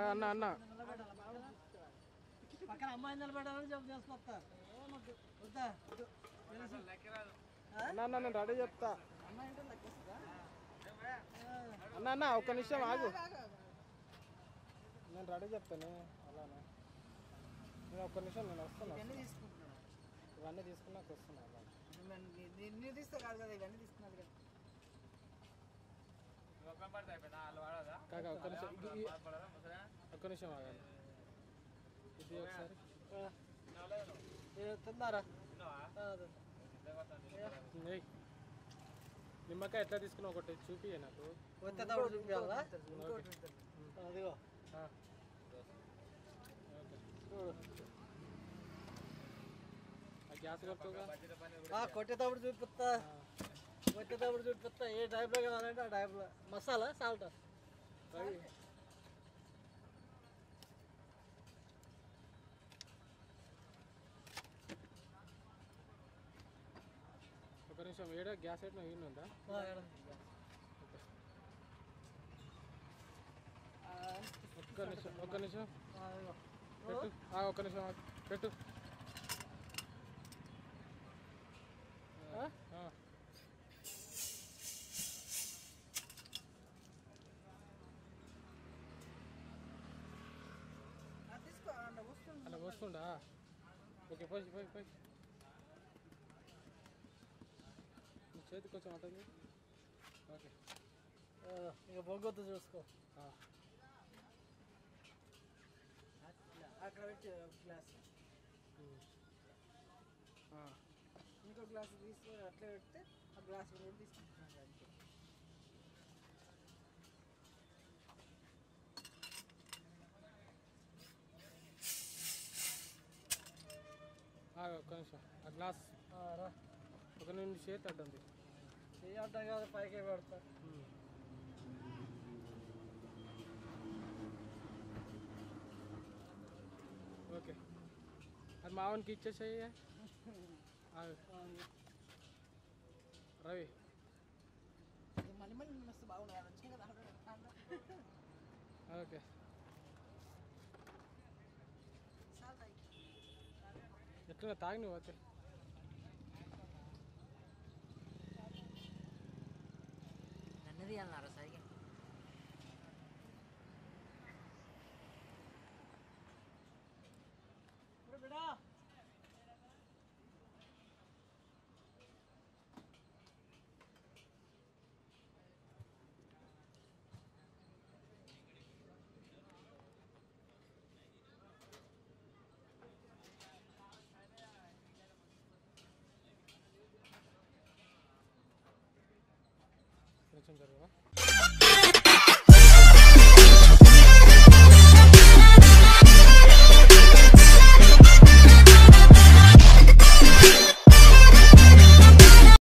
అన్న అన్న పక్కన అమ్మాయి నిలబడాలని చెప్పి చేసుకొస్తా వద్దా తెలుసు. ఆ? అన్న అన్న నేను రెడీ చెప్తా అమ్మాయి అంటే లెక్కేస్తుందా? అన్న అన్న ఒక్క నిమిషం ఆగు నేను రెడీ చెప్తాను అలానే నేను ఒక్క నిమిషం నేను వస్తాను ఇవన్నీ తీసుకుంటున్నాను ఇవన్నీ తీసుకున్నాక వస్తున్నా అలా ఇన్ని తీస్తే కాదు కదా ఇవన్నీ తీసుకున్నది కదా కాక ఒక్క నిమిషం ఇది- ఇది- ఒక్క నిమిషం ఆగాలి ఇది ఒకసారి ఏ, తిన్నారా ఏయ్. నిమ్మకాయ ఎట్లా తీసుకున్నా ఒకటి చూపి నాకు వచ్చేటప్పుడు చూపించాలా ఓకే. అదిగో ఆ. ఓకే. చూడు ఆ గ్యాస్ కట్టుగా ఆ, కొట్టేటప్పుడు చూపిస్తా కొట్టేటప్పుడు చూపిస్తా ఏ టైప్లో కావాలంటే ఆ టైప్లో మసాలా సాల్ట్ ఒక నిమిషం ఏడో గ్యాస్ ఎట్లా ఈయన ఉందా ఒక్క నిమిషం ఒక్క నిమిషం పెట్టు ఆ, ఒక్క నిమిషం ఆగు. పెట్టు ఆ, ఆ. తీసుకో వస్తుంది అలా వస్తుండా ఓకే పోయి పోయి పోయి నీ చేతికి కొంచెం ఉంటుంది ఓకే ఇక బొగ్గొద్దు చూసుకో ఆ. అక్కడ పెట్టి గ్లాస్ ఉమ్. ఆ. ఇంకో గ్లాస్ తీసి అట్లే పెడితే ఆ గ్లాస్ కూడా తీసుకుంటున్నాను అంతే ఆగు, ఒక్క నిమిషం ఆ గ్లాస్ ఆ, రా ఒక నిమిషం చేతి అడ్డంది చేయటం కాదు పైకే పెడతా ఉమ్. ఓకే అది మావనికి ఇచ్చేసేయ ఆగు. రవి ఇది మళ్ళీ మళ్ళీ మస్తు బాగున్నాయి వచ్చాయి కదా ఓకే ఎట్లా తాగి నువ్వు అయితే అన్నది అన్నారు సరిగా బిడా కొంచెం జరుగు